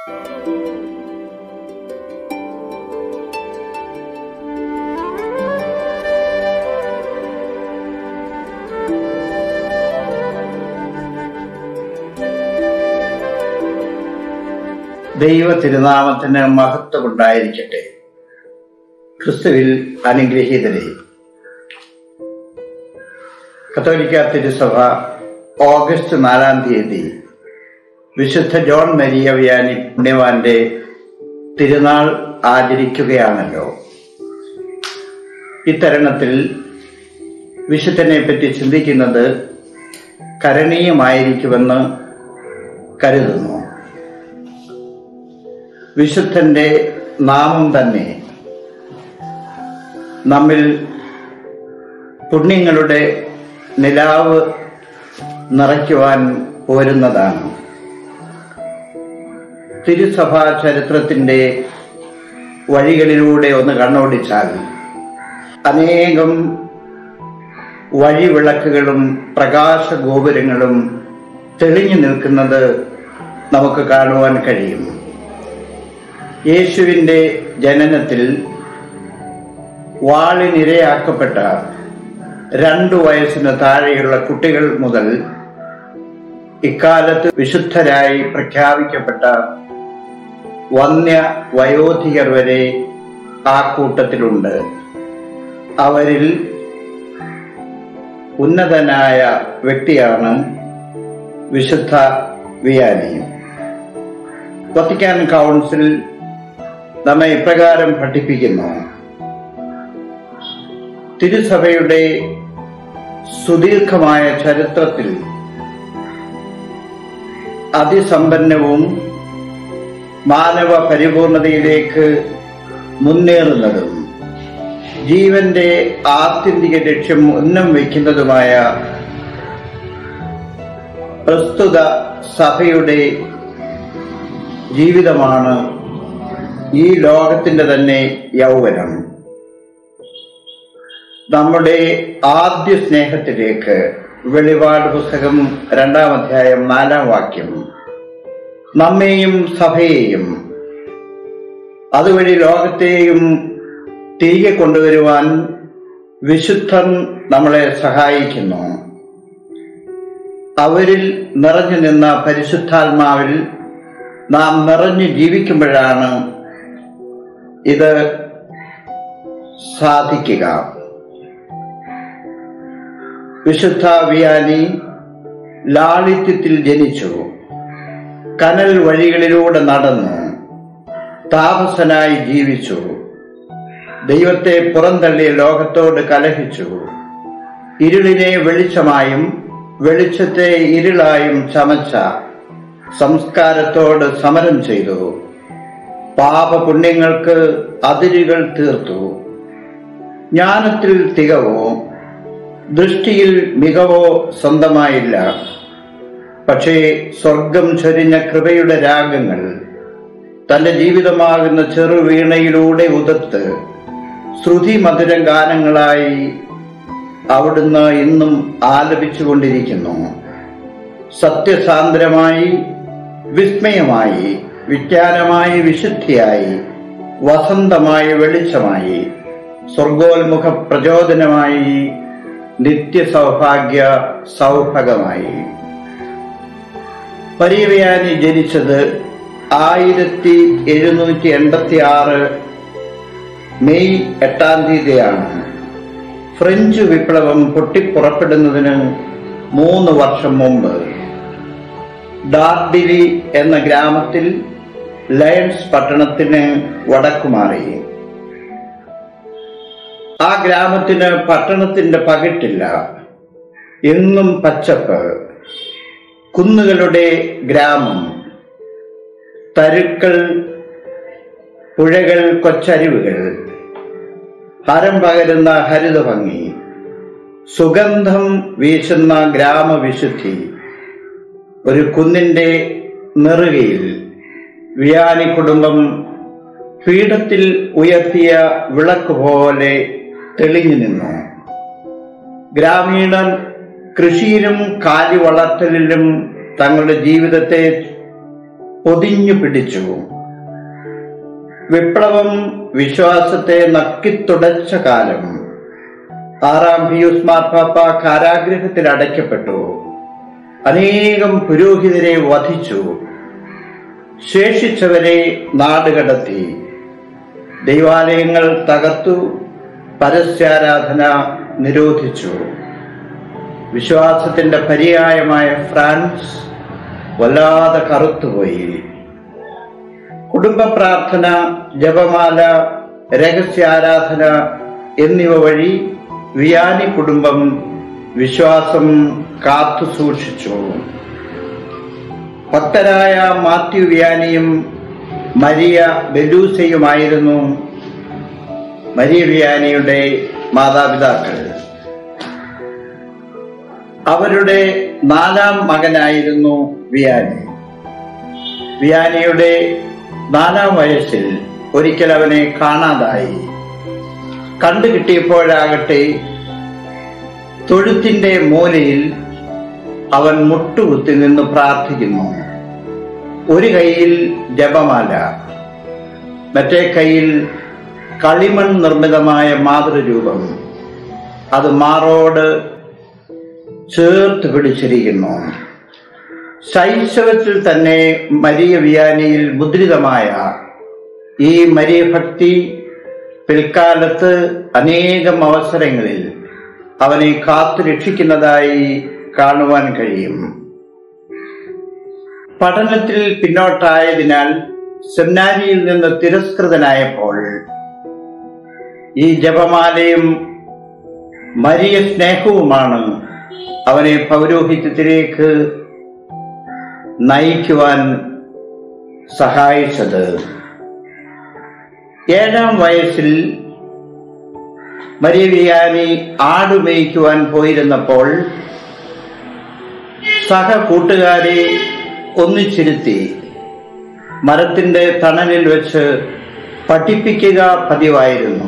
ദൈവ തിരുനാമത്തിന് മഹത്വമുണ്ടായിരിക്കട്ടെ ക്രിസ്തുവിൽ അനുഗ്രഹീതരെ കത്തോലിക്ക തിരുസഭ ഓഗസ്റ്റ് നാലാം തീയതി വിശുദ്ധ ജോൺ മരിയ വ്യാനി പുണ്യവാന്റെ തിരുനാൾ ആചരിക്കുകയാണല്ലോ ഇത്തരണത്തിൽ വിശുദ്ധനെ പറ്റി ചിന്തിക്കുന്നത് കരണീയമായിരിക്കുമെന്ന് കരുതുന്നു വിശുദ്ധന്റെ നാമം തന്നെ നമ്മിൽ പുണ്യങ്ങളുടെ നിലാവ് നിറയ്ക്കുവാൻ പോരുന്നതാണ് തിരുസഭാ ചരിത്രത്തിന്റെ വഴികളിലൂടെ ഒന്ന് കണ്ണോടിച്ചാൽ അനേകം വഴിവിളക്കുകളും പ്രകാശ ഗോപുരങ്ങളും തെളിഞ്ഞു നിൽക്കുന്നത് നമുക്ക് കാണുവാൻ കഴിയും യേശുവിന്റെ ജനനത്തിൽ വാളിനിരയാക്കപ്പെട്ട രണ്ടു വയസ്സിന് താഴെയുള്ള കുട്ടികൾ മുതൽ ഇക്കാലത്ത് വിശുദ്ധരായി പ്രഖ്യാപിക്കപ്പെട്ട വന്യ വയോധികർ വരെ ആ കൂട്ടത്തിലുണ്ട് അവരിൽ ഉന്നതനായ വ്യക്തിയാണ് വിശുദ്ധ വിയാനി വത്തിക്കാൻ കൗൺസിൽ നമ്മെ ഇപ്രകാരം പഠിപ്പിക്കുന്നു തിരുസഭയുടെ സുദീർഘമായ ചരിത്രത്തിൽ അതിസമ്പന്നവും മാനവ പരിപൂർണതയിലേക്ക് മുന്നേറുന്നതും ജീവന്റെ ആത്യന്തിക ലക്ഷ്യം ഉന്നം വയ്ക്കുന്നതുമായ പ്രസ്തുത സഭയുടെ ജീവിതമാണ് ഈ ലോകത്തിന്റെ തന്നെ യൗവനം നമ്മുടെ ആദ്യ സ്നേഹത്തിലേക്ക് വെളിപാട് പുസ്തകം രണ്ടാം അധ്യായം നാലാം വാക്യം നമ്മെയും സഭയെയും അതുവഴി ലോകത്തെയും തിരികെ കൊണ്ടുവരുവാൻ വിശുദ്ധൻ നമ്മളെ സഹായിക്കുന്നു അവരിൽ നിറഞ്ഞു നിന്ന പരിശുദ്ധാത്മാവിൽ നാം നിറഞ്ഞു ജീവിക്കുമ്പോഴാണ് ഇത് സാധിക്കുക വിശുദ്ധ വിയാനി ലാളിത്യത്തിൽ ജനിച്ചു കനൽ വഴികളിലൂടെ നടന്നു താപസനായി ജീവിച്ചു ദൈവത്തെ പുറന്തള്ളിയ ലോകത്തോട് കലഹിച്ചു ഇരുളിനെ വെളിച്ചമായും വെളിച്ചത്തെ ഇരുളായും ചമച്ച സംസ്കാരത്തോട് സമരം ചെയ്തു പാപപുണ്യങ്ങൾക്ക് അതിരുകൾ തീർത്തു ജ്ഞാനത്തിൽ തികവോ ദൃഷ്ടിയിൽ മികവോ സ്വന്തമായില്ല പക്ഷേ സ്വർഗം ചൊരിഞ്ഞ കൃപയുടെ രാഗങ്ങൾ തന്റെ ജീവിതമാകുന്ന ചെറുവീണയിലൂടെ ഉതത്ത് ശ്രുതി മധുര ഗാനങ്ങളായി അവിടുന്ന് ഇന്നും ആലപിച്ചുകൊണ്ടിരിക്കുന്നു സത്യസാന്ദ്രമായി വിസ്മയമായി വിജ്ഞാനമായി വിശുദ്ധിയായി വസന്തമായി വെളിച്ചമായി സ്വർഗോന്മുഖ പ്രചോദനമായി നിത്യസൗഭാഗ്യ സൗഭഗമായി പരിവയാനി ജനിച്ചത് ആയിരത്തി എഴുന്നൂറ്റി എൺപത്തി ആറ് മെയ് എട്ടാം തീയതിയാണ് ഫ്രഞ്ച് വിപ്ലവം പൊട്ടിപ്പുറപ്പെടുന്നതിന് മൂന്ന് വർഷം മുമ്പ് ഡാർഡിലി എന്ന ഗ്രാമത്തിൽ ലയൺസ് പട്ടണത്തിന് വടക്കുമാറി ആ ഗ്രാമത്തിന് പട്ടണത്തിന്റെ പകിട്ടില്ല എന്നും പച്ചപ്പ് കുന്നുകളുടെ ഗ്രാമം തരുക്കൾ പുഴകൾ കൊച്ചരിവുകൾ ഹരം പകരുന്ന ഹരിതഭംഗി സുഗന്ധം വീശുന്ന ഗ്രാമവിശുദ്ധി ഒരു കുന്നിന്റെ നെറുകയിൽ വിയാനി കുടുംബം പീഠത്തിൽ ഉയർത്തിയ വിളക്ക് പോലെ തെളിഞ്ഞു നിന്നു ഗ്രാമീണർ കൃഷിയിലും കാലി വളർത്തലിലും തങ്ങളുടെ ജീവിതത്തെ പൊതിഞ്ഞു പിടിച്ചു വിപ്ലവം വിശ്വാസത്തെ നക്കിത്തുടച്ച കാലം ആറാം പിയൂസ് മാർപ്പാപ്പ കാരാഗ്രഹത്തിൽ അടയ്ക്കപ്പെട്ടു അനേകം പുരോഹിതരെ വധിച്ചു ശേഷിച്ചവരെ നാടുകടത്തി ദൈവാലയങ്ങൾ തകർത്തു പരസ്യാരാധന നിരോധിച്ചു വിശ്വാസത്തിന്റെ പര്യായമായ ഫ്രാൻസ് വല്ലാതെ കറുത്തുപോയി കുടുംബ പ്രാർത്ഥന ജപമാല രഹസ്യാരാധന എന്നിവ വഴി വിയാനി കുടുംബം വിശ്വാസം കാത്തു സൂക്ഷിച്ചു ഭക്തരായ മാത്യു വിയാനിയും മരിയ ബെലൂസയുമായിരുന്നു മരിയ വിയാനിയുടെ മാതാപിതാക്കൾ അവരുടെ നാലാം മകനായിരുന്നു വിയാനി വിയാനിയുടെ നാലാം വയസ്സിൽ ഒരിക്കൽ അവനെ കാണാതായി കണ്ടു കിട്ടിയപ്പോഴാകട്ടെ തൊഴുത്തിന്റെ മൂലയിൽ അവൻ മുട്ടുകുത്തി നിന്ന് പ്രാർത്ഥിക്കുന്നു ഒരു കൈയിൽ ജപമാല മറ്റേ കൈയിൽ കളിമൺ നിർമ്മിതമായ മാതൃരൂപം അത് മാറോട് ചേർത്ത് പിടിച്ചിരിക്കുന്നു ശൈശവത്തിൽ തന്നെ മരിയ വിയാനിയിൽ മുദ്രിതമായ ഈ മരിയ ഭക്തി പിൽക്കാലത്ത് അനേകം അവസരങ്ങളിൽ അവനെ കാത്തു രക്ഷിക്കുന്നതായി കാണുവാൻ കഴിയും പഠനത്തിൽ പിന്നോട്ടായതിനാൽ സെമിനാരിയിൽ നിന്ന് തിരസ്കൃതനായപ്പോൾ ഈ ജപമാലയും മരിയ സ്നേഹവുമാണ് അവനെ പൗരോഹിത്യത്തിലേക്ക് നയിക്കുവാൻ സഹായിച്ചത് ഏഴാം വയസ്സിൽ മരിയ വിയാനി ആടുമേയ്ക്കുവാൻ പോയിരുന്നപ്പോൾ സഹ കൂട്ടുകാരെ ഒന്നിച്ചിരുത്തി മരത്തിന്റെ തണലിൽ വെച്ച് പഠിപ്പിക്കുക പതിവായിരുന്നു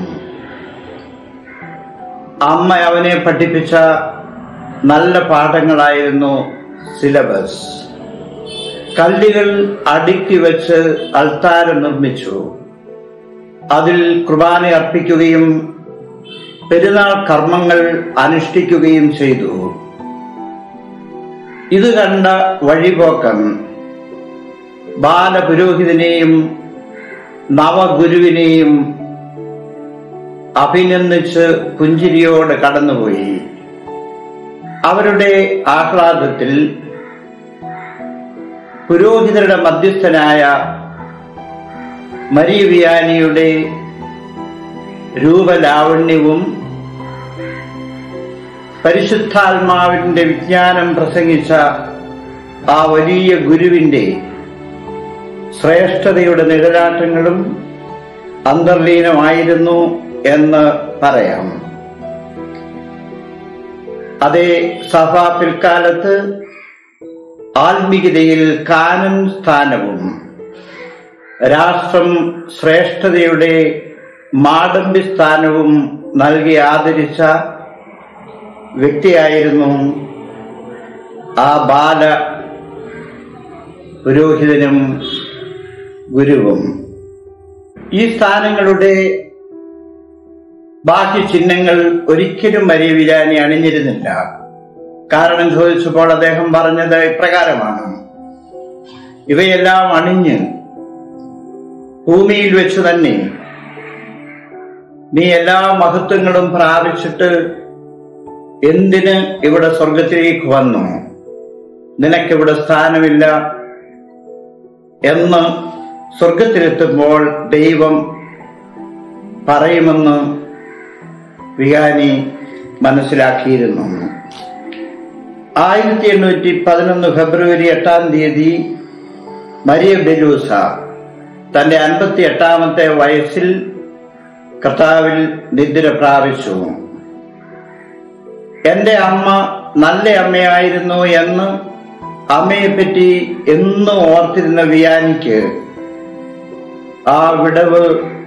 അമ്മ അവനെ പഠിപ്പിച്ച നല്ല പാഠങ്ങളായിരുന്നു സിലബസ് കല്ലുകൾ അടുക്കി വെച്ച് അൾത്താരം നിർമ്മിച്ചു അതിൽ കുർബാന അർപ്പിക്കുകയും പെരുന്നാൾ കർമ്മങ്ങൾ അനുഷ്ഠിക്കുകയും ചെയ്തു ഇത് കണ്ട വഴിപോക്കൻ ബാലപുരോഹിതനെയും നവഗുരുവിനെയും അഭിനന്ദിച്ച് പുഞ്ചിരിയോട് കടന്നുപോയി അവരുടെ ആഹ്ലാദത്തിൽ പുരോഹിതരുടെ മധ്യസ്ഥനായ മരിയ വിയാനിയുടെ രൂപലാവണ്യവും പരിശുദ്ധാത്മാവിന്റെ വിജ്ഞാനം പ്രസംഗിച്ച ആ വലിയ ഗുരുവിന്റെ ശ്രേഷ്ഠതയുടെ നിഴലാട്ടങ്ങളും അന്തർലീനമായിരുന്നു എന്ന് പറയാം അതേ സഭ പിൽക്കാലത്ത് ആത്മീയതയിൽ കാനൻ സ്ഥാനവും രാഷ്ട്രം ശ്രേഷ്ഠതയുടെ മാടമ്പി സ്ഥാനവും നൽകി ആദരിച്ച വ്യക്തിയായിരുന്നു ആ ബാല പുരോഹിതനും ഗുരുവും ഈ സ്ഥാനങ്ങളുടെ ബാക്കി ചിഹ്നങ്ങൾ ഒരിക്കലും മരിയ വിരാനി അണിഞ്ഞിരുന്നില്ല കാരണം ചോദിച്ചപ്പോൾ അദ്ദേഹം പറഞ്ഞത് ഇപ്രകാരമാണ് ഇവയെല്ലാം അണിഞ്ഞ് ഭൂമിയിൽ വെച്ച് തന്നെ നീ എല്ലാ മഹത്വങ്ങളും പ്രാപിച്ചിട്ട് എന്തിന് ഇവിടെ സ്വർഗത്തിലേക്ക് വന്നു നിനക്കിവിടെ സ്ഥാനമില്ല എന്ന് സ്വർഗത്തിലെത്തുമ്പോൾ ദൈവം പറയുമെന്ന് വികാനി മനസ്സിലാക്കിയിരുന്നു ആയിരത്തി എണ്ണൂറ്റി പതിനൊന്ന് ഫെബ്രുവരി എട്ടാം തീയതി മരിയ ബെലൂസ തന്റെ അൻപത്തി എട്ടാമത്തെ വയസ്സിൽ കർത്താവിൽ നിദ്ര പ്രാപിച്ചു എന്റെ അമ്മ നല്ല അമ്മയായിരുന്നു എന്ന് അമ്മയെപ്പറ്റി എന്നും ഓർത്തിരുന്ന വിയാനിക്ക് ആ വിടവ്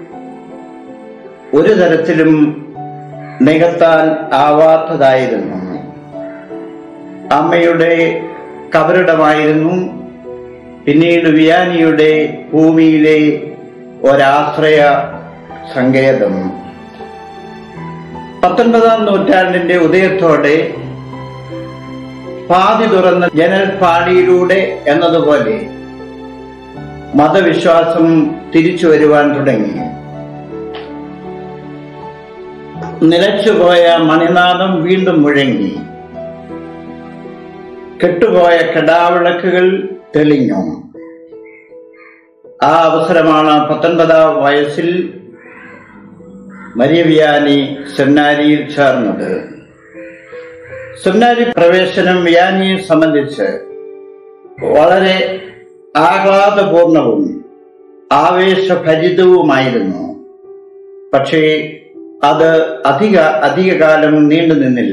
ഒരു തരത്തിലും നികത്താൻ ആവാത്തതായിരുന്നു അമ്മയുടെ കബറിടമായിരുന്നു പിന്നീട് വിയാനിയുടെ ഭൂമിയിലെ ഒരാശ്രയ സങ്കേതം പത്തൊൻപതാം നൂറ്റാണ്ടിന്റെ ഉദയത്തോടെ പാതി തുറന്ന ജനൽപാടിയിലൂടെ എന്നതുപോലെ മതവിശ്വാസം തിരിച്ചു വരുവാൻ തുടങ്ങി നിലച്ചുപോയ മണിനാദം വീണ്ടും മുഴങ്ങി കെട്ടുപോയ കെടാവിളക്കുകൾ തെളിഞ്ഞു ആ അവസരമാണ് പത്തൊൻപതാം വയസ്സിൽ മരിയവിയാനി സെന്നാരിയിൽ ചേർന്നത് സെന്നാരി പ്രവേശനം വിയാനിയെ സംബന്ധിച്ച് വളരെ ആഹ്ലാദപൂർണവും ആവേശഭരിതവുമായിരുന്നു പക്ഷേ അത് അധിക അധികകാലം നീണ്ടു നിന്നില്ല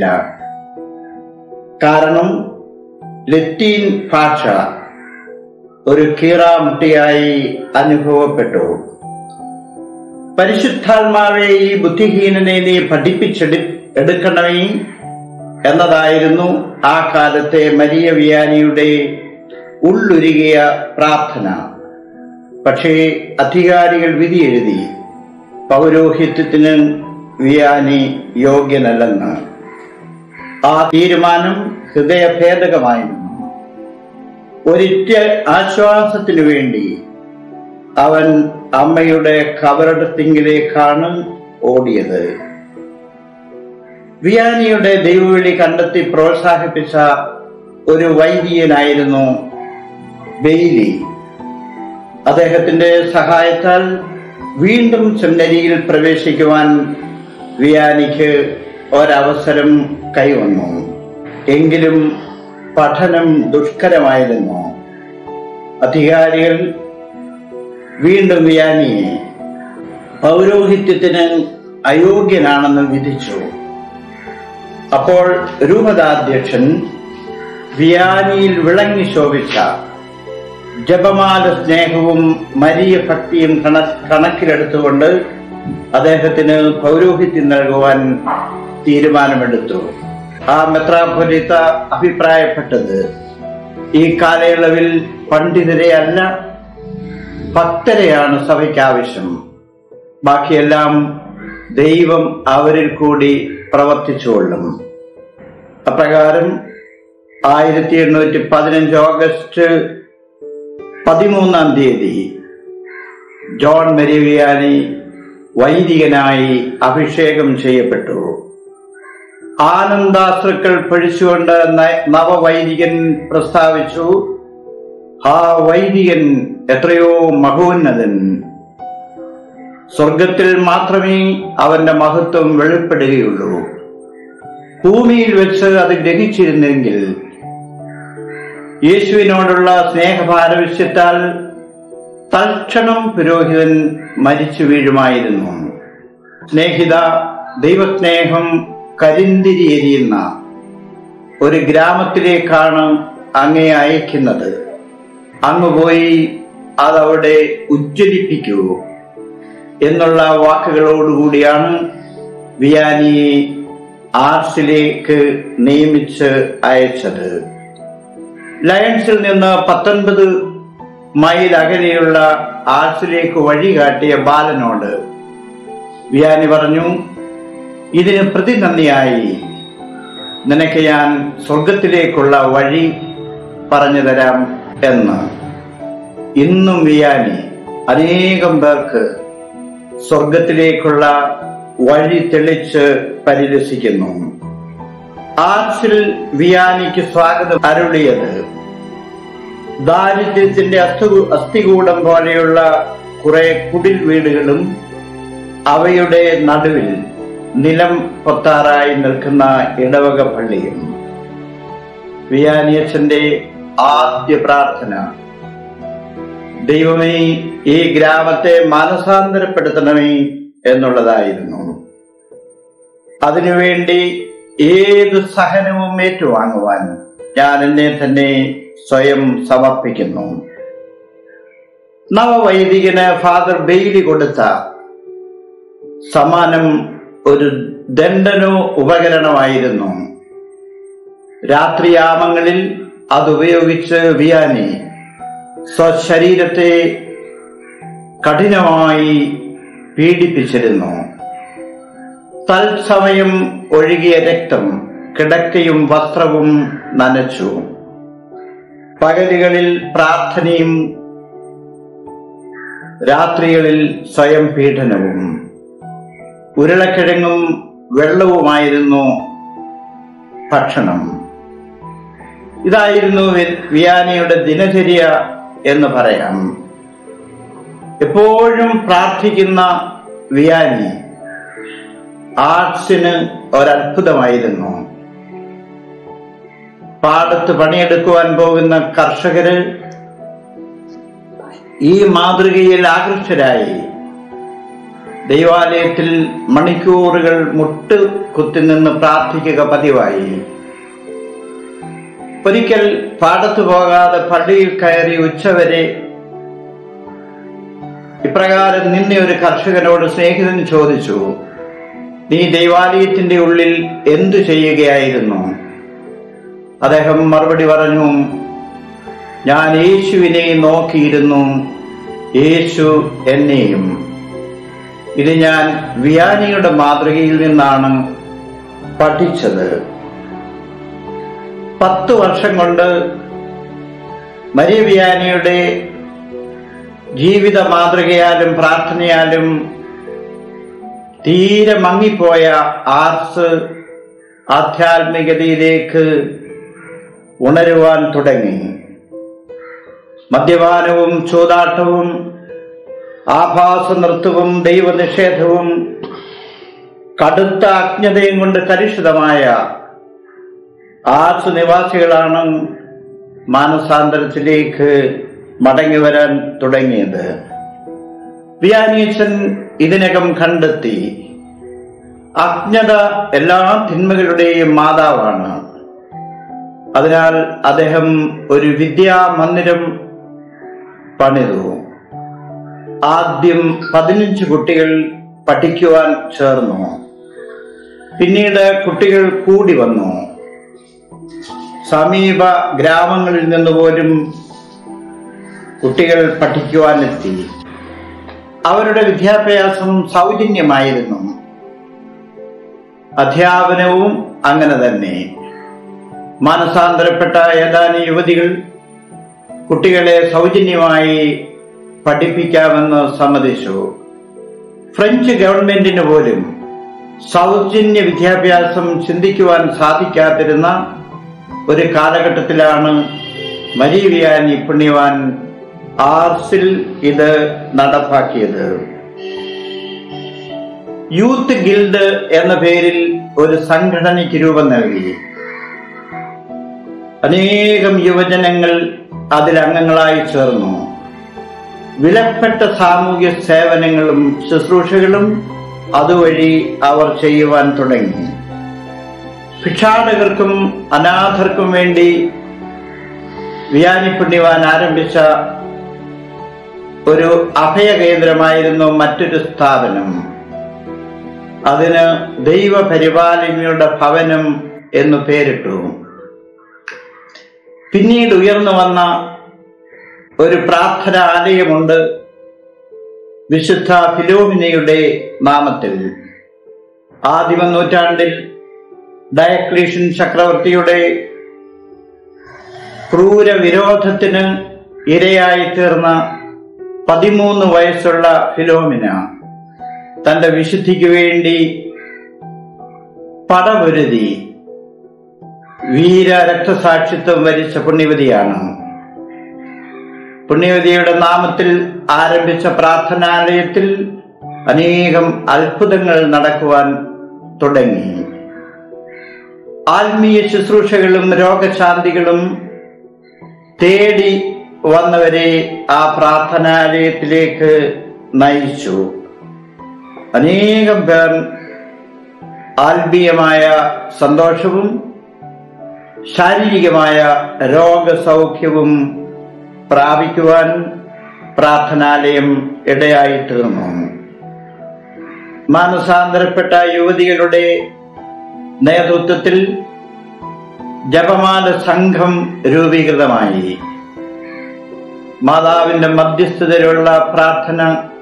കാരണം ലത്തീൻ ഭാഷ ഒരു കീറാമുട്ടിയായി അനുഭവപ്പെട്ടു പരിശുദ്ധാത്മാവെ ഈ ബുദ്ധിഹീനനെ നീ പഠിപ്പിച്ചെടു എടുക്കണമേ എന്നതായിരുന്നു ആ കാലത്തെ മരിയ വിയാനിയുടെ ഉള്ളുരുകിയ പ്രാർത്ഥന പക്ഷേ അധികാരികൾ വിധി എഴുതി പൗരോഹിത്യത്തിന് വിയാനി യോഗ്യനല്ലെന്ന് ആ തീരുമാനം ഹൃദയഭേദകമായിരുന്നു ഒരിറ്റ ആശ്വാസത്തിനു വേണ്ടി അവൻ അമ്മയുടെ കബറടത്തിങ്കിലേക്കാണ് ഓടിയത് വിയാനിയുടെ ദൈവവിളി കണ്ടെത്തി പ്രോത്സാഹിപ്പിച്ച ഒരു വൈദികനായിരുന്നു ബെയ്ലി അദ്ദേഹത്തിന്റെ സഹായത്താൽ വീണ്ടും സെമിനരിയിൽ പ്രവേശിക്കുവാൻ വിയാനിക്ക് ഒരവസരം കൈവന്നു എങ്കിലും പഠനം ദുഷ്കരമായിരുന്നു അധികാരികൾ വീണ്ടും വിയാനിയെ പൗരോഹിത്യത്തിന് അയോഗ്യനാണെന്ന് വിധിച്ചു അപ്പോൾ രൂപതാധ്യക്ഷൻ വിയാനിയിൽ വിളങ്ങി ശോഭിച്ച ജപമാല സ്നേഹവും മരിയ ഭക്തിയും കണ കണക്കിലെടുത്തുകൊണ്ട് അദ്ദേഹത്തിന് പൗരോഹിത്യം നൽകുവാൻ തീരുമാനമെടുത്തു ആ മെത്രാപൊലിത്ത അഭിപ്രായപ്പെട്ടത് ഈ കാലയളവിൽ പണ്ഡിതരെ അല്ല ഭക്തരെയാണ് സഭയ്ക്ക് ആവശ്യം ബാക്കിയെല്ലാം ദൈവം അവരിൽ കൂടി പ്രവർത്തിച്ചുകൊള്ളും അപ്രകാരം ആയിരത്തി എണ്ണൂറ്റി പതിനഞ്ച് ഓഗസ്റ്റ് പതിമൂന്നാം തീയതി ജോൺ മെരിവിയാനി വൈദികനായി അഭിഷേകം ചെയ്യപ്പെട്ടു ആനന്ദാശ്രുക്കൾ പൊഴിച്ചുകൊണ്ട് ന- നവവൈദികൻ പ്രസ്താവിച്ചു ആ വൈദികൻ എത്രയോ മഹോന്നതൻ സ്വർഗത്തിൽ മാത്രമേ അവന്റെ മഹത്വം വെളിപ്പെടുകയുള്ളൂ ഭൂമിയിൽ വെച്ച് അത് ഗ്രഹിച്ചിരുന്നെങ്കിൽ യേശുവിനോടുള്ള സ്നേഹപാരവശ്യത്താൽ തൽക്ഷണം പുരോഹിതൻ മരിച്ചു വീഴുമായിരുന്നു സ്നേഹിത ദൈവസ്നേഹം കരിന്തിരി എരിയുന്ന ഒരു ഗ്രാമത്തിലേക്കാണ് അങ്ങേ അയക്കുന്നത് അങ്ങ് പോയി അതവിടെ ഉജ്ജ്വലിപ്പിക്കൂ എന്നുള്ള വാക്കുകളോടുകൂടിയാണ് വിയാനിയെ ആർസിലേക്ക് നിയമിച്ച് അയച്ചത് ലയൺസിൽ നിന്ന് പത്തൊൻപത് മൈൽ അകലെയുള്ള ആർസിലേക്ക് വഴി കാട്ടിയ ബാലനോട് വിയാനി പറഞ്ഞു ഇതിന് പ്രതിനന്ദിയായി നിനക്ക് ഞാൻ സ്വർഗത്തിലേക്കുള്ള വഴി പറഞ്ഞു തരാം എന്ന് ഇന്നും വിയാനി അനേകം പേർക്ക് സ്വർഗത്തിലേക്കുള്ള വഴി തെളിച്ച് പരിരസിക്കുന്നു ആർസിൽ വിയാനിക്ക് സ്വാഗതം അരുളിയത് ദാരിദ്ര്യത്തിന്റെ അസ്ഥു അസ്ഥികൂടം പോലെയുള്ള കുറെ കുടിൽ വീടുകളും അവയുടെ നടുവിൽ നിലം പൊത്താറായി നിൽക്കുന്ന ഇടവക പള്ളിയും വിയാനിയച്ഛന്റെ ആദ്യ പ്രാർത്ഥന ദൈവമേ ഈ ഗ്രാമത്തെ മാനസാന്തരപ്പെടുത്തണമേ എന്നുള്ളതായിരുന്നു അതിനുവേണ്ടി ഏത് സഹനവും ഏറ്റുവാങ്ങുവാൻ ഞാൻ എന്നെ തന്നെ സ്വയം സമർപ്പിക്കുന്നു നവവൈദികന് ഫാദർ ബെയിലി കൊടുത്ത സമാനം ഒരു ദണ്ഡനോ ഉപകരണമായിരുന്നു രാത്രിയാമങ്ങളിൽ അതുപയോഗിച്ച് വിയാനി സ്വശരീരത്തെ കഠിനമായി പീഡിപ്പിച്ചിരുന്നു തത്സമയം ഒഴുകിയ രക്തം കിടക്കയും വസ്ത്രവും നനച്ചു പകലുകളിൽ പ്രാർത്ഥനയും രാത്രികളിൽ സ്വയം പീഡനവും ഉരുളക്കിഴങ്ങും വെള്ളവുമായിരുന്നു ഭക്ഷണം ഇതായിരുന്നു വി- വിയാനിയുടെ ദിനചര്യ എന്ന് പറയാം എപ്പോഴും പ്രാർത്ഥിക്കുന്ന വിയാനി ആർട്സിന് ഒരത്ഭുതമായിരുന്നു പാടത്ത് പണിയെടുക്കുവാൻ പോകുന്ന കർഷകര് ഈ മാതൃകയിൽ ആകൃഷ്ടരായി ദൈവാലയത്തിൽ മണിക്കൂറുകൾ മുട്ട് കുത്തി നിന്ന് പ്രാർത്ഥിക്കുക പതിവായി ഒരിക്കൽ പാടത്തു പോകാതെ പള്ളിയിൽ കയറി ഉച്ചവരെ ഇപ്രകാരം നിന്നെ ഒരു കർഷകനോട് സ്നേഹിതൻ ചോദിച്ചു നീ ദൈവാലയത്തിന്റെ ഉള്ളിൽ എന്തു ചെയ്യുകയായിരുന്നു അദ്ദേഹം മറുപടി പറഞ്ഞു ഞാൻ യേശുവിനെ നോക്കിയിരുന്നു യേശു എന്നെയും ഇത് ഞാൻ വിയാനിയുടെ മാതൃകയിൽ നിന്നാണ് പഠിച്ചത് പത്തു വർഷം കൊണ്ട് മരിയ വിയാനിയുടെ ജീവിത മാതൃകയാലും പ്രാർത്ഥനയാലും തീരെ മങ്ങിപ്പോയ ആർട്സ് ആധ്യാത്മികതയിലേക്ക് ഉണരുവാൻ തുടങ്ങി മദ്യപാനവും ചൂതാട്ടവും ആഭാസ നൃത്തവും ദൈവനിഷേധവും കടുത്ത അജ്ഞതയും കൊണ്ട് കലുഷിതമായ ആർട്സ് നിവാസികളാണ് മാനസാന്തരത്തിലേക്ക് മടങ്ങി വരാൻ തുടങ്ങിയത് വിയാനീച്ചൻ ഇതിനകം കണ്ടെത്തി അജ്ഞത എല്ലാ തിന്മകളുടെയും മാതാവാണ് അതിനാൽ അദ്ദേഹം ഒരു വിദ്യാമന്ദിരം പണിതു ആദ്യം പതിനഞ്ച് കുട്ടികൾ പഠിക്കുവാൻ ചേർന്നു പിന്നീട് കുട്ടികൾ കൂടി വന്നു സമീപ ഗ്രാമങ്ങളിൽ നിന്ന് പോലും കുട്ടികൾ പഠിക്കുവാനെത്തി അവരുടെ വിദ്യാഭ്യാസം സൗജന്യമായിരുന്നു അധ്യാപനവും അങ്ങനെ തന്നെ മാനസാന്തരപ്പെട്ട ഏതാനും യുവതികൾ കുട്ടികളെ സൗജന്യമായി പഠിപ്പിക്കാമെന്ന് സമ്മതിച്ചു ഫ്രഞ്ച് ഗവൺമെന്റിന് പോലും സൗജന്യ വിദ്യാഭ്യാസം ചിന്തിക്കുവാൻ സാധിക്കാതിരുന്ന ഒരു കാലഘട്ടത്തിലാണ് മരീവിയാനി പുണ്യവാൻ ആർസിൽ ഇത് നടപ്പാക്കിയത് യൂത്ത് ഗിൽഡ് എന്ന പേരിൽ ഒരു സംഘടനയ്ക്ക് രൂപം നൽകി അനേകം യുവജനങ്ങൾ അതിൽ അംഗങ്ങളായി ചേർന്നു വിലപ്പെട്ട സാമൂഹ്യ സേവനങ്ങളും ശുശ്രൂഷകളും അതുവഴി അവർ ചെയ്യുവാൻ തുടങ്ങി ഭിക്ഷാടകർക്കും അനാഥർക്കും വേണ്ടി വിയാനി പുണ്യവാൻ ആരംഭിച്ച ഒരു അഭയ കേന്ദ്രമായിരുന്നു മറ്റൊരു സ്ഥാപനം അതിന് ദൈവപരിപാലനയുടെ ഭവനം എന്നു പേരിട്ടു പിന്നീട് ഉയർന്നു വന്ന ഒരു പ്രാർത്ഥനാലയമുണ്ട് വിശുദ്ധ ഫിലോമിനയുടെ നാമത്തിൽ ആദിമ നൂറ്റാണ്ടിൽ ഡയക്ലീഷ്യൻ ചക്രവർത്തിയുടെ ക്രൂര വിരോധത്തിന് ഇരയായി തീർന്ന പതിമൂന്ന് വയസ്സുള്ള ഫിലോമിന തന്റെ വിശുദ്ധിക്ക് വേണ്ടി പടപൊരുതി വീര രക്തസാക്ഷിത്വം വരിച്ച പുണ്യവതിയാണ് പുണ്യവതിയുടെ നാമത്തിൽ ആരംഭിച്ച പ്രാർത്ഥനാലയത്തിൽ അനേകം അത്ഭുതങ്ങൾ നടക്കുവാൻ തുടങ്ങി ആത്മീയ ശുശ്രൂഷകളും രോഗശാന്തികളും തേടി വന്നവരെ ആ പ്രാർത്ഥനാലയത്തിലേക്ക് നയിച്ചു അനേകം പേർ ആത്മീയമായ സന്തോഷവും ശാരീരികമായ രോഗസൗഖ്യവും പ്രാപിക്കുവാൻ പ്രാർത്ഥനാലയം ഇടയായി തീർന്നു മാനസാന്തരപ്പെട്ട യുവതികളുടെ നേതൃത്വത്തിൽ ജപമാല സംഘം രൂപീകൃതമായി മാതാവിന്റെ മധ്യസ്ഥതയിലുള്ള പ്രാർത്ഥന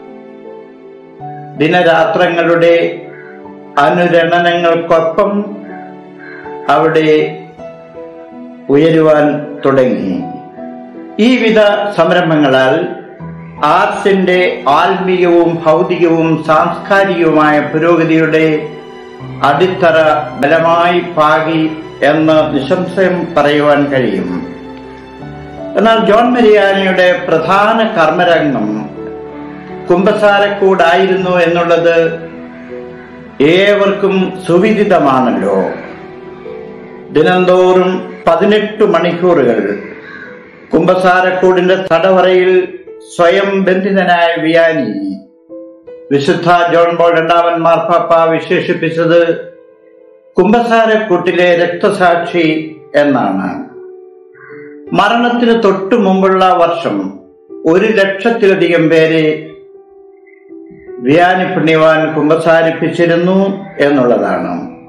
ദിനരാത്രങ്ങളുടെ അനുരണനങ്ങൾക്കൊപ്പം അവിടെ ഉയരുവാൻ തുടങ്ങി ഈ വിധ സംരംഭങ്ങളാൽ ആർട്സിന്റെ ആത്മീയവും ഭൗതികവും സാംസ്കാരികവുമായ പുരോഗതിയുടെ അടിത്തറ ബലമായി പാകി എന്ന് നിസ്സംശയം പറയുവാൻ കഴിയും എന്നാൽ ജോൺ മരിയാനിയുടെ പ്രധാന കർമ്മരംഗം കുംഭസാരക്കൂടായിരുന്നു എന്നുള്ളത് ഏവർക്കും സുവിദിതമാണല്ലോ ദിനംതോറും പതിനെട്ട് മണിക്കൂറുകൾ കുംഭസാരക്കൂടിന്റെ തടവറയിൽ സ്വയം ബന്ധിതനായ വിയാനി വിശുദ്ധ ജോൺ ബോൾ രണ്ടാമൻ മാർപ്പാപ്പ വിശേഷിപ്പിച്ചത് കുംഭസാരക്കൂട്ടിലെ രക്തസാക്ഷി എന്നാണ് മരണത്തിന് തൊട്ടു മുമ്പുള്ള വർഷം ഒരു ലക്ഷത്തിലധികം പേരെ വ്യാനി പുണ്യവാൻ കുമ്പസാരിപ്പിച്ചിരുന്നു എന്നുള്ളതാണ്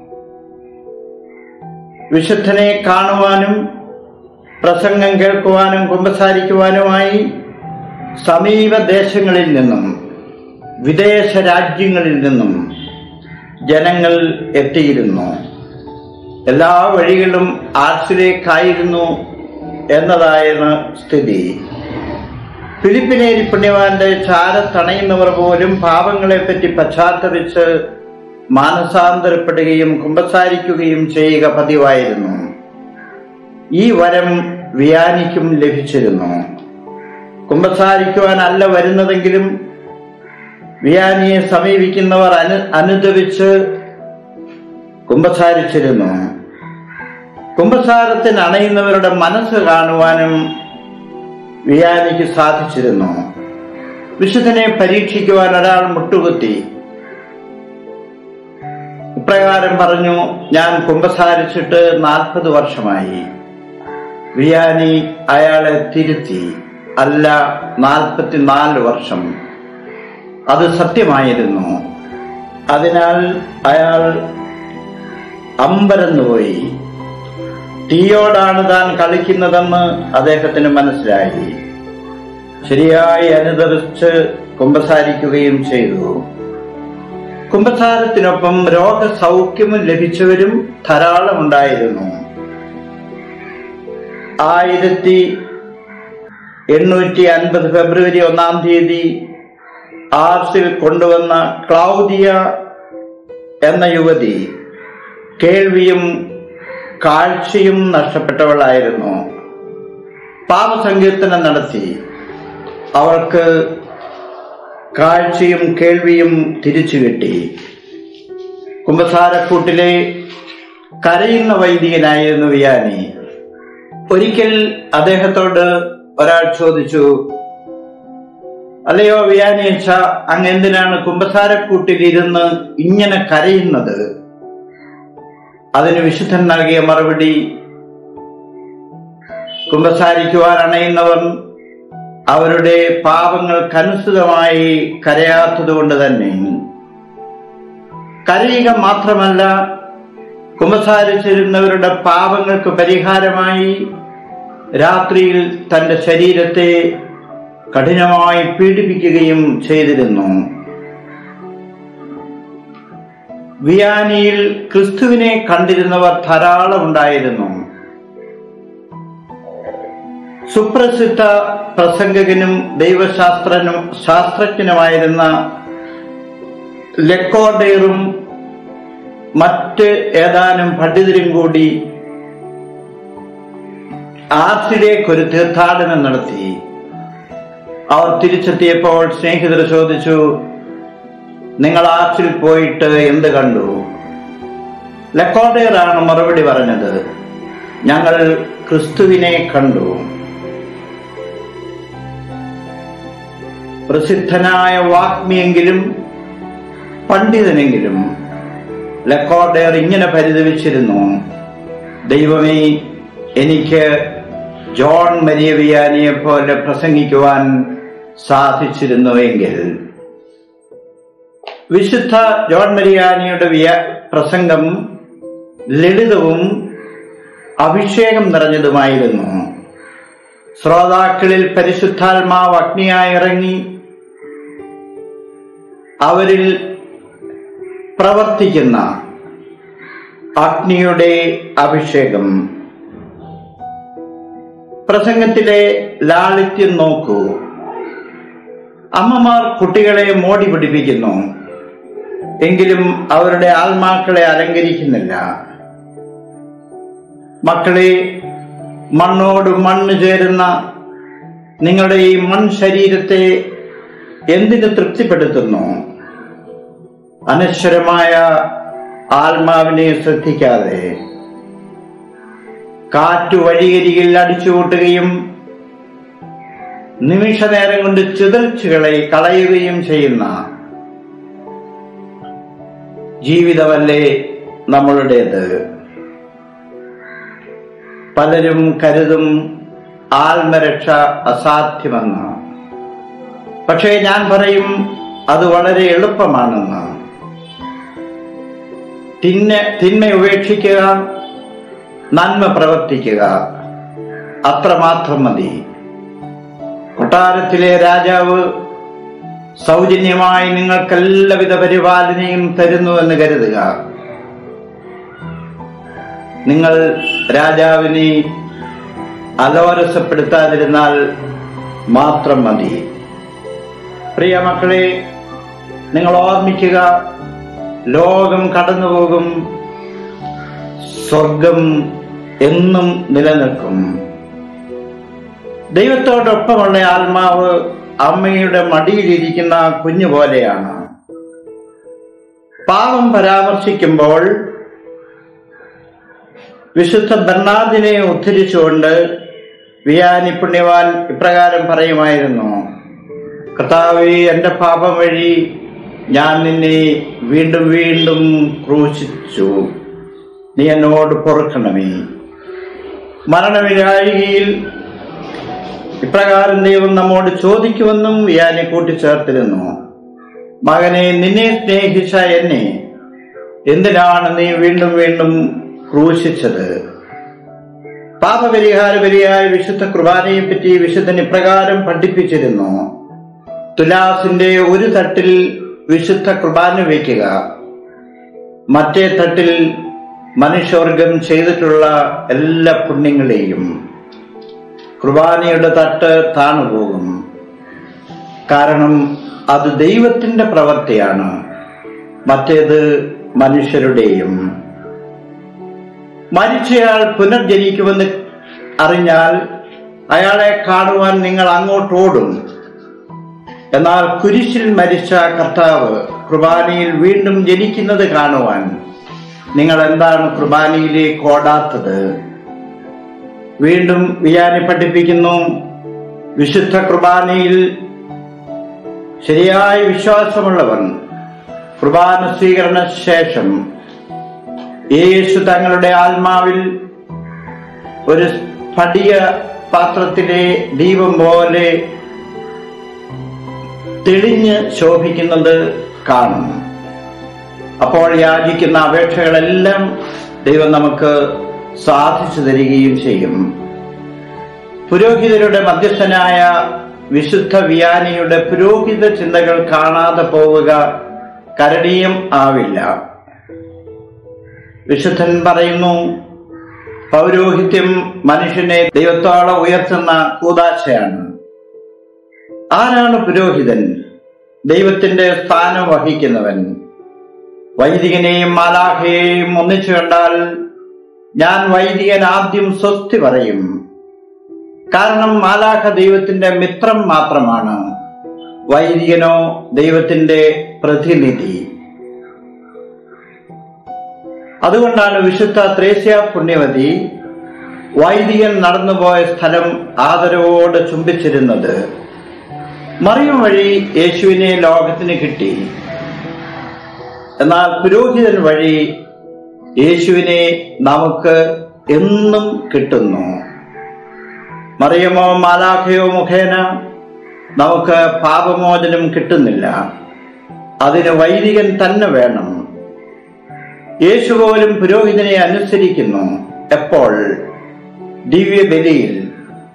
വിശുദ്ധനെ കാണുവാനും പ്രസംഗം കേൾക്കുവാനും കുമ്പസാരിക്കുവാനുമായി സമീപ ദേശങ്ങളിൽ നിന്നും വിദേശ രാജ്യങ്ങളിൽ നിന്നും ജനങ്ങൾ എത്തിയിരുന്നു എല്ലാ വഴികളും ആർസിലേക്കായിരുന്നു എന്നതായിരുന്നു സ്ഥിതി ഫിലിപ്പിനേരി പുണ്യവാന്റെ ചാരത്തണയുന്നവർ പോലും പാപങ്ങളെപ്പറ്റി പശ്ചാത്തപിച്ച് മാനസാന്തരപ്പെടുകയും കുമ്പസാരിക്കുകയും ചെയ്യുക പതിവായിരുന്നു ഈ വരം വിയാനിക്കും ലഭിച്ചിരുന്നു കുമ്പസാരിക്കുവാനല്ല വരുന്നതെങ്കിലും വിയാനിയെ സമീപിക്കുന്നവർ അനു അനുദവിച്ച് കുമ്പസാരിച്ചിരുന്നു കുംഭസാരത്തിന് അണയുന്നവരുടെ മനസ്സ് കാണുവാനും വിയാനിക്ക് സാധിച്ചിരുന്നു വിശുദ്ധനെ പരീക്ഷിക്കുവാൻ ഒരാൾ മുട്ടുകുത്തി ഇപ്രകാരം പറഞ്ഞു ഞാൻ കുംഭസാരിച്ചിട്ട് നാൽപ്പത് വർഷമായി വിയാനി അയാളെ തിരുത്തി അല്ല നാൽപ്പത്തിനാല് വർഷം അത് സത്യമായിരുന്നു അതിനാൽ അയാൾ അമ്പരന്നുപോയി തീയോടാണ് താൻ കളിക്കുന്നതെന്ന് അദ്ദേഹത്തിന് മനസ്സിലായി ശരിയായി അനുദവിച്ച് കുമ്പസാരിക്കുകയും ചെയ്തു കുമ്പസാരത്തിനൊപ്പം രോഗസൗഖ്യവും ലഭിച്ചവരും ധാരാളം ഉണ്ടായിരുന്നു ആയിരത്തി എണ്ണൂറ്റി അൻപത് ഫെബ്രുവരി ഒന്നാം തീയതി ആർസിൽ കൊണ്ടുവന്ന ക്ലൗദിയ എന്ന യുവതി കേൾവിയും കാഴ്ചയും നഷ്ടപ്പെട്ടവളായിരുന്നു പാപസങ്കീർത്തനം നടത്തി അവൾക്ക് കാഴ്ചയും കേൾവിയും തിരിച്ചു കിട്ടി കുമ്പസാരക്കൂട്ടിലെ കരയുന്ന വൈദികനായിരുന്നു വിയാനി ഒരിക്കൽ അദ്ദേഹത്തോട് ഒരാൾ ചോദിച്ചു അല്ലയോ വിയാനിയച്ച അങ്ങ് എന്തിനാണ് കുമ്പസാരക്കൂട്ടിലിരുന്ന് ഇങ്ങനെ കരയുന്നത് അതിന് വിശുദ്ധൻ നൽകിയ മറുപടി കുമ്പസാരിക്കുവാൻ അണയുന്നവർ അവരുടെ പാപങ്ങൾക്കനുസൃതമായി കരയാത്തതുകൊണ്ട് തന്നെ കരയുക മാത്രമല്ല കുമ്പസാരിച്ചിരുന്നവരുടെ പാപങ്ങൾക്ക് പരിഹാരമായി രാത്രിയിൽ തന്റെ ശരീരത്തെ കഠിനമായി പീഡിപ്പിക്കുകയും ചെയ്തിരുന്നു വിയാനിയിൽ ക്രിസ്തുവിനെ കണ്ടിരുന്നവർ ധാരാളം ഉണ്ടായിരുന്നു സുപ്രസിദ്ധ പ്രസംഗകനും ദൈവശാസ്ത്രനും ശാസ്ത്രജ്ഞനുമായിരുന്ന ലെക്കോഡേറും മറ്റ് ഏതാനും പണ്ഡിതരും കൂടി ആർസിലേക്ക് ഒരു തീർത്ഥാടനം നടത്തി അവർ തിരിച്ചെത്തിയപ്പോൾ സ്നേഹിതർ ചോദിച്ചു നിങ്ങൾ ആർച്ചിൽ പോയിട്ട് എന്ത് കണ്ടു ലക്കോഡേറാണ് മറുപടി പറഞ്ഞത് ഞങ്ങൾ ക്രിസ്തുവിനെ കണ്ടു പ്രസിദ്ധനായ വാഗ്മിയെങ്കിലും പണ്ഡിതനെങ്കിലും ലക്കോഡേർ ഇങ്ങനെ പരിതപിച്ചിരുന്നു ദൈവമേ എനിക്ക് ജോൺ മരിയ വിയാനിയെ പോലെ പ്രസംഗിക്കുവാൻ സാധിച്ചിരുന്നുവെങ്കിൽ വിശുദ്ധ ജോൺ മരിയാനിയുടെ വിയ പ്രസംഗം ലളിതവും അഭിഷേകം നിറഞ്ഞതുമായിരുന്നു ശ്രോതാക്കളിൽ പരിശുദ്ധാത്മാവ് അഗ്നിയായി ഇറങ്ങി അവരിൽ പ്രവർത്തിക്കുന്ന അഗ്നിയുടെ അഭിഷേകം പ്രസംഗത്തിലെ ലാളിത്യം നോക്കൂ അമ്മമാർ കുട്ടികളെ മോടി പിടിപ്പിക്കുന്നു എങ്കിലും അവരുടെ ആത്മാക്കളെ അലങ്കരിക്കുന്നില്ല മക്കളെ മണ്ണോട് മണ്ണ് ചേരുന്ന നിങ്ങളുടെ ഈ മൺ ശരീരത്തെ എന്തിന് തൃപ്തിപ്പെടുത്തുന്നു അനശ്വരമായ ആത്മാവിനെ ശ്രദ്ധിക്കാതെ കാറ്റു വഴിയരികിൽ അടിച്ചുകൂട്ടുകയും നിമിഷ നേരം കൊണ്ട് ചിതൽച്ചുകളെ കളയുകയും ചെയ്യുന്ന ജീവിതമല്ലേ നമ്മളുടേത് പലരും കരുതും ആത്മരക്ഷ അസാധ്യമെന്ന് പക്ഷേ ഞാൻ പറയും അത് വളരെ എളുപ്പമാണെന്ന് തിന്മ തിന്മ ഉപേക്ഷിക്കുക നന്മ പ്രവർത്തിക്കുക അത്രമാത്രം മതി കൊട്ടാരത്തിലെ രാജാവ് സൗജന്യമായി നിങ്ങൾക്കെല്ലാവിധ പരിപാലനയും തരുന്നു എന്ന് കരുതുക നിങ്ങൾ രാജാവിനെ അലോരസപ്പെടുത്താതിരുന്നാൽ മാത്രം മതി പ്രിയ മക്കളെ നിങ്ങൾ ഓർമ്മിക്കുക ലോകം കടന്നുപോകും സ്വർഗം എന്നും നിലനിൽക്കും ദൈവത്തോടൊപ്പമുള്ള ആത്മാവ് അമ്മയുടെ മടിയിലിരിക്കുന്ന കുഞ്ഞു പോലെയാണ് പാപം പരാമർശിക്കുമ്പോൾ വിശുദ്ധ ബർണാദിനെ ഉദ്ധരിച്ചുകൊണ്ട് വിയാനി പുണ്യവാൻ ഇപ്രകാരം പറയുമായിരുന്നു കർത്താവേ എന്റെ പാപം വഴി ഞാൻ നിന്നെ വീണ്ടും വീണ്ടും ക്രൂശിച്ചു നീ എന്നോട് പൊറുക്കണമേ മരണവിനാഴികയിൽ ഇപ്രകാരം ദൈവം നമ്മോട് ചോദിക്കുമെന്നും വിയാനി കൂട്ടിച്ചേർത്തിരുന്നു മകനെ നിന്നെ സ്നേഹിച്ച എന്നെ എന്തിനാണ് നീ വീണ്ടും വീണ്ടും ക്രൂശിച്ചത് പാപപരിഹാര ബലിയായ വിശുദ്ധ കുർബാനയെ പറ്റി വിശുദ്ധൻ ഇപ്രകാരം പഠിപ്പിച്ചിരുന്നു തുലാസിന്റെ ഒരു തട്ടിൽ വിശുദ്ധ കുർബാന വയ്ക്കുക മറ്റേ തട്ടിൽ മനുഷ്യവർഗം ചെയ്തിട്ടുള്ള എല്ലാ പുണ്യങ്ങളെയും കുർബാനയുടെ തട്ട് താണുപോകും കാരണം അത് ദൈവത്തിന്റെ പ്രവൃത്തിയാണ് മറ്റേത് മനുഷ്യരുടെയും മരിച്ചയാൾ പുനർജനിക്കുമെന്ന് അറിഞ്ഞാൽ അയാളെ കാണുവാൻ നിങ്ങൾ അങ്ങോട്ട് ഓടും എന്നാൽ കുരിശിൽ മരിച്ച കർത്താവ് കുർബാനയിൽ വീണ്ടും ജനിക്കുന്നത് കാണുവാൻ നിങ്ങൾ എന്താണ് കുർബാനയിലേക്ക് ഓടാത്തത് വീണ്ടും വിയാനി പഠിപ്പിക്കുന്നു വിശുദ്ധ കുർബാനയിൽ ശരിയായ വിശ്വാസമുള്ളവൻ കുർബാന സ്വീകരണ ശേഷം യേശു തങ്ങളുടെ ആത്മാവിൽ ഒരു സ്ഫടിക പാത്രത്തിലെ ദീപം പോലെ തെളിഞ്ഞ് ശോഭിക്കുന്നത് കാണും അപ്പോൾ യാചിക്കുന്ന അപേക്ഷകളെല്ലാം ദൈവം നമുക്ക് സാധിച്ചു തരികയും ചെയ്യും പുരോഹിതരുടെ മധ്യസ്ഥനായ വിശുദ്ധ വിയാനിയുടെ പുരോഹിത ചിന്തകൾ കാണാതെ പോവുക കരണീയം ആവില്ല വിശുദ്ധൻ പറയുന്നു പൗരോഹിത്യം മനുഷ്യനെ ദൈവത്തോളം ഉയർത്തുന്ന കൂതാശയാണ് ആരാണ് പുരോഹിതൻ ദൈവത്തിന്റെ സ്ഥാനം വഹിക്കുന്നവൻ വൈദികനെയും മാലാഖയെയും ഒന്നിച്ചു കണ്ടാൽ ഞാൻ വൈദികൻ ആദ്യം സ്വസ്തി പറയും കാരണം മാലാഖ ദൈവത്തിന്റെ മിത്രം മാത്രമാണ് വൈദികനോ ദൈവത്തിന്റെ പ്രതിനിധി അതുകൊണ്ടാണ് വിശുദ്ധ ത്രേസ്യ പുണ്യവതി വൈദികൻ നടന്നുപോയ സ്ഥലം ആദരവോടെ ചുംബിച്ചിരുന്നത് മറിയം വഴി യേശുവിനെ ലോകത്തിന് കിട്ടി എന്നാൽ പുരോഹിതൻ വഴി യേശുവിനെ നമുക്ക് എന്നും കിട്ടുന്നു മറിയമോ മാലാഖയോ മുഖേന നമുക്ക് പാപമോചനം കിട്ടുന്നില്ല അതിന് വൈദികൻ തന്നെ വേണം യേശു പോലും പുരോഹിതനെ അനുസരിക്കുന്നു എപ്പോൾ ദിവ്യബലിയിൽ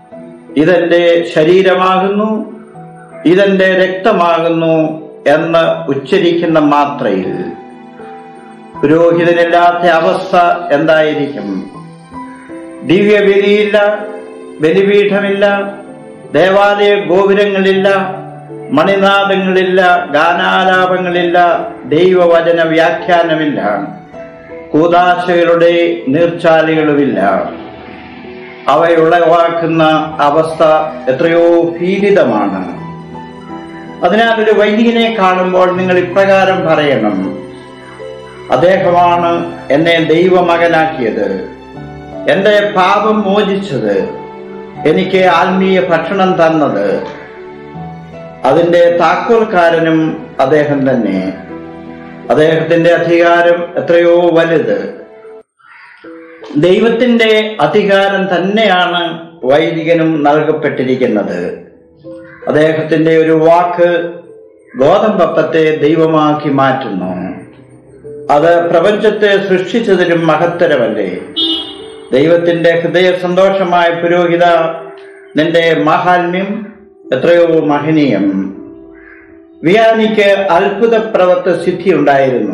ഇതെന്റെ ശരീരമാകുന്നു ഇതെന്റെ രക്തമാകുന്നു എന്ന് ഉച്ചരിക്കുന്ന മാത്രയിൽ പുരോഹിതനില്ലാത്ത അവസ്ഥ എന്തായിരിക്കും ദിവ്യബലിയില്ല ബലിപീഠമില്ല ദേവാലയ ഗോപുരങ്ങളില്ല മണിനാദങ്ങളില്ല ഗാനാലാപങ്ങളില്ല ദൈവവചന വ്യാഖ്യാനമില്ല കൂതാശകളുടെ നീർച്ചാലുകളുമില്ല അവയുളവാക്കുന്ന അവസ്ഥ എത്രയോ ഭീതിതമാണ് അതിനാൽ ഒരു വൈദികനെ കാണുമ്പോൾ നിങ്ങൾ ഇപ്രകാരം പറയണം അദ്ദേഹമാണ് എന്നെ ദൈവമകനാക്കിയത് എന്റെ പാപം മോചിച്ചത് എനിക്ക് ആത്മീയ ഭക്ഷണം തന്നത് അതിന്റെ താക്കോൽക്കാരനും അദ്ദേഹം തന്നെ അദ്ദേഹത്തിന്റെ അധികാരം എത്രയോ വലുത് ദൈവത്തിന്റെ അധികാരം തന്നെയാണ് വൈദികനും നൽകപ്പെട്ടിരിക്കുന്നത് അദ്ദേഹത്തിന്റെ ഒരു വാക്ക് ഗോതമ്പപ്പത്തെ ദൈവമാക്കി മാറ്റുന്നു അത് പ്രപഞ്ചത്തെ സൃഷ്ടിച്ചതിലും മഹത്തരമല്ലേ ദൈവത്തിന്റെ ഹൃദയ സന്തോഷമായ പുരോഹിത നിന്റെ മാഹാത്മ്യം എത്രയോ മഹനീയം വിയാനിക്ക് അത്ഭുത പ്രവർത്ത സിദ്ധി ഉണ്ടായിരുന്നു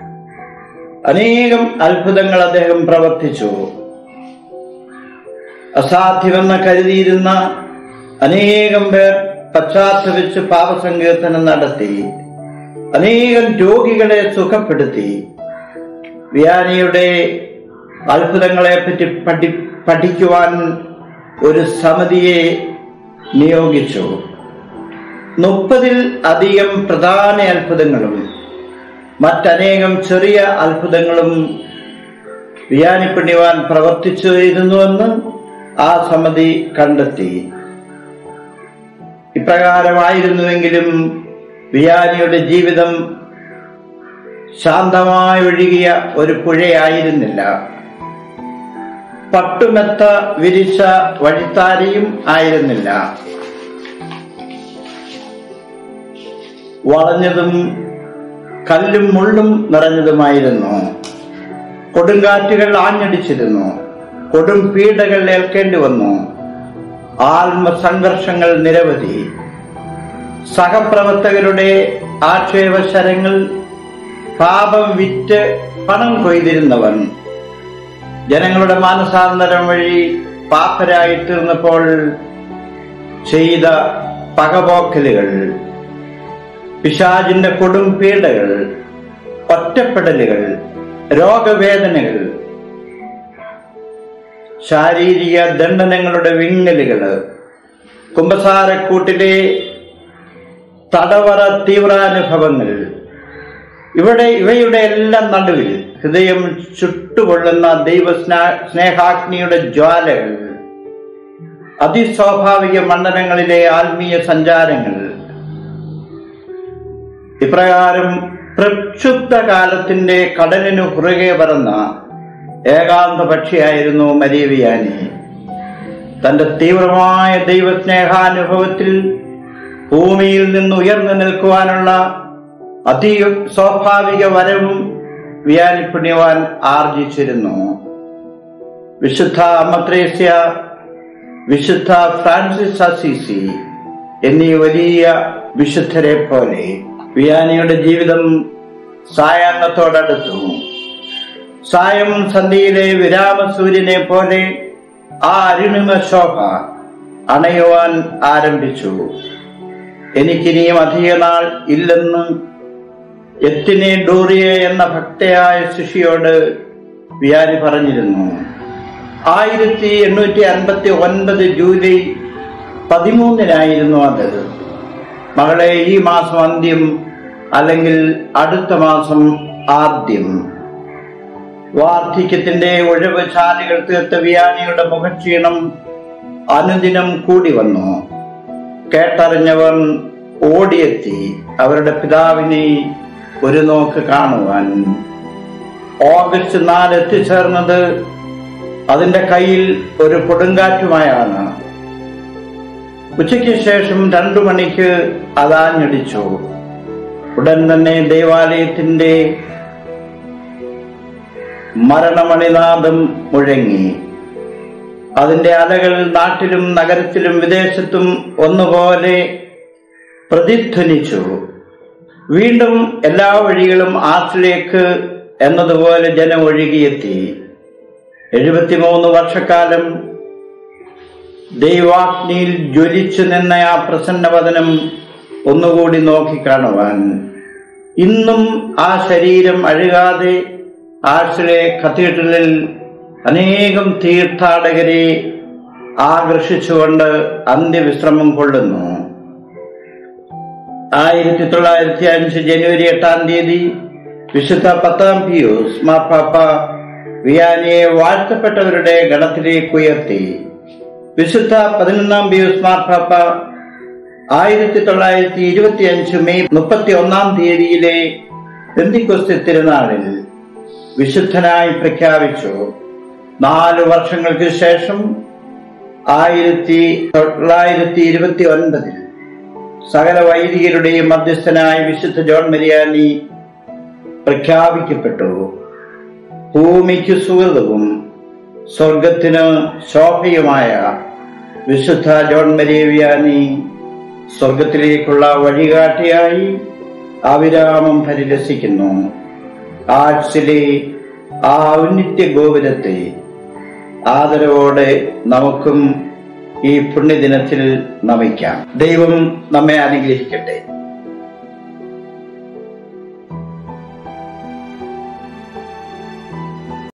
അനേകം അത്ഭുതങ്ങൾ അദ്ദേഹം പ്രവർത്തിച്ചു അസാധ്യമെന്ന് കരുതിയിരുന്ന അനേകം പേർ പശ്ചാത്തപിച്ച് പാപസങ്കീർത്തനം നടത്തി അനേകം രോഗികളെ സുഖപ്പെടുത്തി വ്യാനിയുടെ അത്ഭുതങ്ങളെ പറ്റി പഠി പഠിക്കുവാൻ ഒരു സമിതിയെ നിയോഗിച്ചു മുപ്പതിൽ അധികം പ്രധാന അത്ഭുതങ്ങളും മറ്റനേകം ചെറിയ അത്ഭുതങ്ങളും വിയാനിപ്പുണ്യവാൻ പ്രവർത്തിച്ചിരുന്നുവെന്ന് ആ സമിതി കണ്ടെത്തി ഇപ്രകാരമായിരുന്നുവെങ്കിലും വിയാനിയുടെ ജീവിതം ശാന്തമായി ഒഴുകിയ ഒരു പുഴയായിരുന്നില്ല പട്ടുമെത്ത വിരിച്ച വഴിത്താരിയും ആയിരുന്നില്ല വളഞ്ഞതും കല്ലും മുള്ളും നിറഞ്ഞതുമായിരുന്നു കൊടുങ്കാറ്റുകൾ ആഞ്ഞടിച്ചിരുന്നു കൊടും പീഡകൾ ഏൽക്കേണ്ടി വന്നു ആത്മസംഘർഷങ്ങൾ നിരവധി സഹപ്രവർത്തകരുടെ ആക്ഷേപശരങ്ങൾ പാപം വിറ്റ് പണം കൊയ്തിരുന്നവൻ ജനങ്ങളുടെ മാനസാന്തരം വഴി പാപ്പരായി തീർന്നപ്പോൾ ചെയ്ത പകപോക്കലുകൾ പിശാജിന്റെ കൊടും പീഡകൾ ഒറ്റപ്പെടലുകൾ രോഗവേദനകൾ ശാരീരിക ദണ്ഡനങ്ങളുടെ വിങ്ങലുകള് കുംഭസാരക്കൂട്ടിലെ തടവറ തീവ്രാനുഭവങ്ങൾ ഇവിടെ ഇവയുടെ എല്ലാം നടുവിൽ ഹൃദയം ചുട്ടുകൊള്ളുന്ന ദൈവ സ്നേഹാഗ്നിയുടെ ജ്വാലകൾ അതിസ്വാഭാവിക മണ്ഡലങ്ങളിലെ ആത്മീയ സഞ്ചാരങ്ങൾ ഇപ്രകാരം പ്രക്ഷുബ്ധ കാലത്തിന്റെ കടലിനു പുറകെ പറന്ന ഏകാന്ത പക്ഷിയായിരുന്നു മരിയവിയാനി തന്റെ തീവ്രമായ ദൈവസ്നേഹാനുഭവത്തിൽ ഭൂമിയിൽ നിന്ന് ഉയർന്നു നിൽക്കുവാനുള്ള അതി സ്വാഭാവിക വരവും വിയാനി പുണ്യവാൻ ആർജിച്ചിരുന്നു വിശുദ്ധ അമ്മത്രേസ്യ വിശുദ്ധ ഫ്രാൻസിസ് അസീസി എന്നീ വലിയ വിശുദ്ധരെ പോലെ വിയാനിയുടെ ജീവിതം സായാഹ്നത്തോടടുത്തു സായം സന്ധ്യയിലെ വിരാമസൂര്യനെ പോലെ ആ അരുണിമ ശോഭ അണയുവാൻ ആരംഭിച്ചു എനിക്കിനിയും അധിക നാൾ ഇല്ലെന്ന് എത്തിനെ ഡോറിയ എന്ന ഭക്തയായ ശിഷിയോട് വിയാരി പറഞ്ഞിരുന്നു ആയിരത്തി എണ്ണൂറ്റി അൻപത്തി ഒൻപത് ജൂലൈ പതിമൂന്നിനായിരുന്നു അത് മകളെ ഈ മാസം അന്ത്യം അല്ലെങ്കിൽ അടുത്ത മാസം ആദ്യം വാർദ്ധക്യത്തിന്റെ ഒഴിവ് ചാലുകൾ തീർത്ത വിയാനിയുടെ മുഖക്ഷീണം അനുദിനം കൂടി വന്നു കേട്ടറിഞ്ഞവർ ഓടിയെത്തി അവരുടെ പിതാവിനെ ഒരു നോക്ക് കാണുവാൻ ഓഗസ്റ്റ് നാല് എത്തിച്ചേർന്നത് അതിന്റെ കയ്യിൽ ഒരു കൊടുങ്കാറ്റുമായാണ് ഉച്ചയ്ക്ക് ശേഷം രണ്ടു മണിക്ക് അതാഞ്ഞടിച്ചു ഉടൻ തന്നെ ദേവാലയത്തിന്റെ മരണമണിനാദം മുഴങ്ങി അതിന്റെ അലകൾ നാട്ടിലും നഗരത്തിലും വിദേശത്തും ഒന്നുപോലെ പ്രതിധ്വനിച്ചു വീണ്ടും എല്ലാ വഴികളും ആർച്ചിലേക്ക് എന്നതുപോലെ ജനം ഒഴുകിയെത്തി എഴുപത്തിമൂന്ന് വർഷക്കാലം ദൈവാഗ്നിയിൽ ജ്വലിച്ചു നിന്ന ആ പ്രസന്നവദനം ഒന്നുകൂടി നോക്കിക്കാണുവാൻ ഇന്നും ആ ശരീരം അഴുകാതെ ആഴ്ചയിലെ കത്തീഡ്രലിൽ അനേകം തീർത്ഥാടകരെ ആകർഷിച്ചുകൊണ്ട് അന്ത്യവിശ്രമം കൊള്ളുന്നു ആയിരത്തി തൊള്ളായിരത്തി അഞ്ച് ജനുവരി എട്ടാം തീയതി വിശുദ്ധ പത്താം പിയൂസ് മാപ്പാപ്പ വിയാനിയെ വാഴ്ത്തപ്പെട്ടവരുടെ ഗണത്തിലേക്ക് ഉയർത്തി വിശുദ്ധ പതിനൊന്നാം പിയൂസ് മാർപ്പാപ്പ ആയിരത്തി തൊള്ളായിരത്തി ഇരുപത്തി അഞ്ച് മെയ് മുപ്പത്തി ഒന്നാം തീയതിയിലെ ബന്ദിക്കൊസ്തി തിരുനാളിൽ വിശുദ്ധനായി പ്രഖ്യാപിച്ചു നാല് വർഷങ്ങൾക്ക് ശേഷം ആയിരത്തി തൊള്ളായിരത്തി ഇരുപത്തി ഒൻപതിൽ സകല വൈദികരുടെയും മധ്യസ്ഥനായി വിശുദ്ധ ജോൺ മരിയാനി പ്രഖ്യാപിക്കപ്പെട്ടു ഭൂമിക്ക് സുഹൃതവും സ്വർഗത്തിന് ശോഭയുമായ വിശുദ്ധ ജോൺ മരിയവിയാനി സ്വർഗത്തിലേക്കുള്ള വഴികാട്ടിയായി അവിരാമം പരിരസിക്കുന്നു ആഴ്ചയിലെ ആ ഔന്നിത്യ ഗോപുരത്തെ ആദരവോടെ നമുക്കും ഈ പുണ്യദിനത്തിൽ നമിക്കാം ദൈവം നമ്മെ അനുഗ്രഹിക്കട്ടെ